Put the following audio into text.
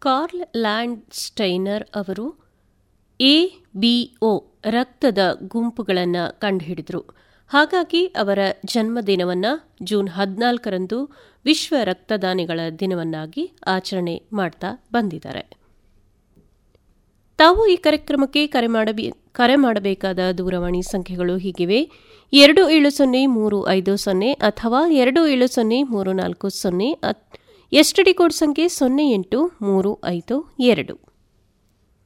Karl Landsteiner ಅವರು A B O ರಕ್ತದ ಗುಂಪುಗಳನ್ನು ಕಂಡುಹಿಡಿದರು ಹಾಗಾಗಿ ಅವರ ಜನ್ಮದಿನವನ್ನು ಜೂನ್ ಹದಿನಾಲ್ಕರಂದು ವಿಶ್ವ ರಕ್ತದಾನಿಗಳ ದಿನವನ್ನಾಗಿ ಆಚರಣೆ ಮಾಡ್ತಾ ಬಂದಿದ್ದಾರೆ ತಾವು ಈ ಕಾರ್ಯಕ್ರಮಕ್ಕೆ ಕರೆ ಮಾಡಬೇ ಕರೆ ಮಾಡಬೇಕಾದ ದೂರವಾಣಿ ಸಂಖ್ಯೆಗಳು ಹೀಗಿವೆ ಎರಡು ಏಳು ಸೊನ್ನೆ ಮೂರು ಐದು ಸೊನ್ನೆ ಅಥವಾ ಎರಡು ಏಳು ಸೊನ್ನೆ ಮೂರು ನಾಲ್ಕು ಸೊನ್ನೆ ಎಸ್ಟಿಡಿ ಕೋಡ್ ಸಂಖ್ಯೆ ಸೊನ್ನೆ ಎಂಟು ಮೂರು ಐದು ಎರಡು